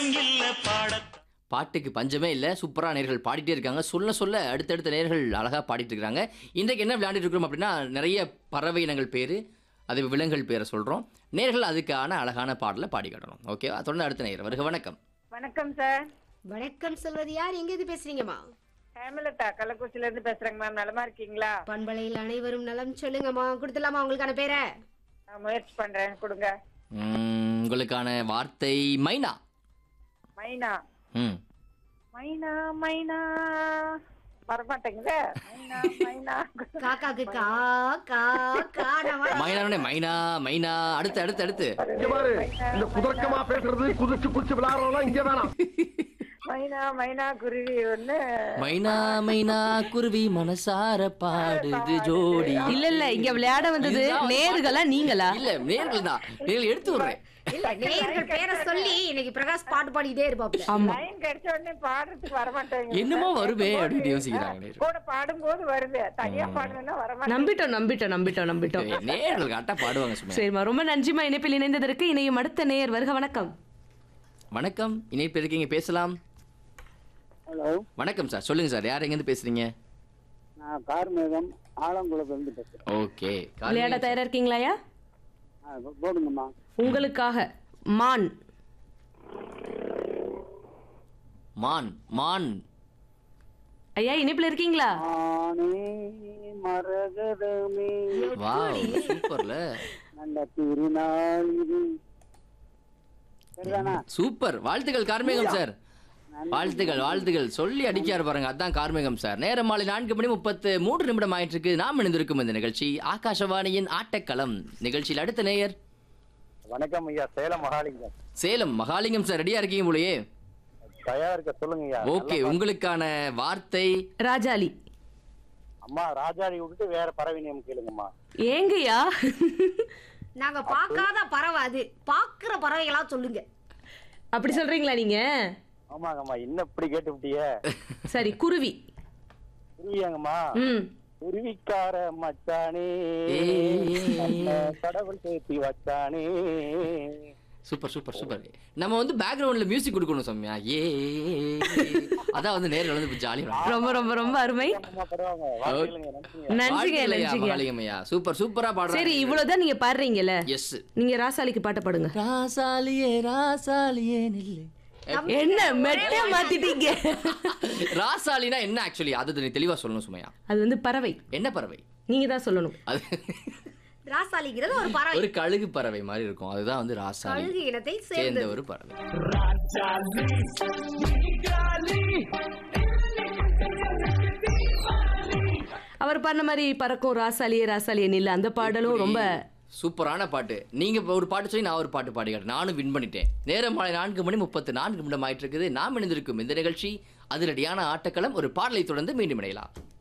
இல்ல பாடத் பாட்டுக்கு பஞ்சமே இல்லை சூப்பராக நேர்கள் பாடிட்டே இருக்காங்க சொல்ல சொல்ல அடுத்தடுத்த நேர்கள் அழகாக பாடிட்டு இருக்காங்க இன்றைக்கு என்ன விளையாண்டுட்டு இருக்கிறோம் அப்படின்னா நிறைய பறவை இனங்கள் பேர் அது விலங்குகள் பேரை சொல்கிறோம் நேர்கள் அதுக்கான அழகான பாடலை பாடி காட்டணும் ஓகேவா தொடர்ந்து அடுத்த நேரம் வருக வணக்கம் வணக்கம் சார் வணக்கம் சொல்வது யார் எங்க இருந்து பேசுறீங்கம்மா ஹேமலதா கள்ளக்குறிச்சில இருந்து பேசுறேங்க மேம் நலமா இருக்கீங்களா பண்பலையில் அனைவரும் நலம் சொல்லுங்கம்மா கொடுத்துலாமா உங்களுக்கான பேரை நான் முயற்சி பண்றேன் கொடுங்க உம், உங்களுக்கான வார்த்தை மைனா மைனா ம் மைனா மைனா வரமாட்டேங்குதே மைனா மைனா காக்காக்கு கா கா கா நம்ம மைனானே மைனா மைனா அடுத்து அடுத்து அடுத்து இங்க பாரு இந்த குதர்க்கமா பேசுறது குதிச்சு குதிச்சு விளையாடுறோம் இங்க வேணாம் மைனா மைனா குருவி ஒண்ணு மைனா மைனா குருவி மனசார பாடுது ஜோடி இல்ல இல்ல இங்க விளையாட வந்தது இதுதான் ஒரு நேர்களா நீங்களா இல்ல நேர்கள் தான் நேர்கள் எடுத்து விடுறேன் இல்ல நேயர்கள் பேரை சொல்லி இன்னைக்கு பிரகாஷ் பாட்டு பாடிட்டே இருப்பாப்ல ஆமா லைன் கிடைச்ச உடனே பாடுறதுக்கு வரமாட்டேங்குது என்னமோ சார். வருமே கேட்கும்போது அப்படின்னு யோசிக்கிறாங்க நேயர்கள். கூட பாடும்போது வருது தனியா பாடணும்னா வரமாட்டேங்குது நம்பிட்டோம் நம்பிட்டோம் நம்பிட்டோம் நம்பிட்டோம் நேர்கள் கரெக்டா பாடுவாங்க சும்மா சரிம்மா ரொம்ப நன்றிமா இணைப்பில் இணைந்ததற்கு இணையும் அடுத்த நேயர் வருக வணக்கம் வணக்கம் இணைப்பு இருக்கீங்க பேசலாம் ஹலோ வணக்கம் சார் சொல்லுங்க சார் யார் எங்கேருந்து பேசுறீங்க நான் கார்மேகம் ஆலங்குளத்துலேருந்து பேசுகிறேன் ஓகே விளையாட தயாரா இருக்கீங்களாயா ஆ போடுங்கம்மா உங்களுக்காக மான் மான் மான் ஐயா இணைப்புல இருக்கீங்களா ஆனே மரகதமே வாவ் சூப்பர்ல நல்ல திருநாள் இது சரிதானா சூப்பர் வாழ்த்துக்கள் கார்மேகம் சார் வாழ்த்துக்கள் வாழ்த்துக்கள் சொல்லி அடிக்காரு பாருங்க அதான் கார்மேகம் சார் நேரம் மாலை நான்கு மணி முப்பத்து மூன்று நிமிடம் ஆயிட்டு இருக்கு நாம் இணைந்திருக்கும் இந்த நிகழ்ச்சி ஆகாஷவாணியின் ஆட்டக்களம் நிகழ்ச்சியில் அடுத்த நேயர் வணக்கம் ஐயா சேலம் மகாலிங்கம் சேலம் மகாலிங்கம் சார் ரெடியா இருக்கீங்க போலயே தயாரா இருக்க சொல்லுங்க ஐயா ஓகே உங்களுக்கான வார்த்தை ராஜாளி அம்மா ராஜாடி விட்டுட்டு வேற பறவை நேம் கேளுங்கம்மா ஏங்கய்யா நாங்க பார்க்காத பறவை அது பாக்குற பறவைகளா சொல்லுங்க அப்படி சொல்றீங்களா நீங்க ஆமாங்கம்மா என்ன இப்படி கேட்டுவிட்டிய சரி குருவி புரியாங்கம்மா ம் குருவிக்கார மச்சானே ஏய். நல்ல கடவுள் சேர்த்தி வச்சானே சூப்பர் சூப்பர் சூப்பர் நம்ம வந்து பேக்ரவுண்ட்ல மியூசிக் கொடுக்கணும் சம்யா ஏ அதான் வந்து நேரில் வந்து ஜாலியா ரொம்ப ரொம்ப ரொம்ப அருமை அம்மா படுவாங்க வாழ்த்துக்களுங்க நன்றிங்க நன்றிங்க நன்றிங்க மகாலிங்கம்யா சூப்பர் சூப்பரா சரி பாடுறாங்க இவ்வளவுதான் நீங்க பாடுறீங்க எஸ் நீங்க ராசாலிக்கு பாட்ட பாடுங்க ராசாலியே ராசாலியே நில்லு என்ன மெட்டே மாத்திட்டீங்க ராசாலினா என்ன ஆக்சுவலி அது நீ தெளிவா சொல்லணும் சுமையா அது வந்து பறவை என்ன பறவை நீங்க தான் சொல்லணும் அது ராசாலிங்கிறது ஒரு பறவை ஒரு கழுகு பறவை மாதிரி இருக்கும் அதுதான் வந்து ராசாலி கழுகு இனத்தை சேர்ந்த சேர்ந்தது ஒரு பறவை அவர் பண்ண மாதிரி பறக்கும் ராசாலியே ராசாலியே நில்ல அந்த பாடலும் ரொம்ப சூப்பரான பாட்டு நீங்க இப்ப ஒரு பாட்டு சொல்லி நான் ஒரு பாட்டு பாடி காட்டுறேன். நானும் வின் பண்ணிட்டேன் நேரம் மாலை நான்கு மணி முப்பத்து நான்கு நிமிடம் ஆயிட்டு இருக்குது நாம் இணைந்திருக்கும் இந்த நிகழ்ச்சி அதிரடியான ஆட்டக்களம் ஒரு பாடலை தொடர்ந்து மீண்டும் இணையலாம்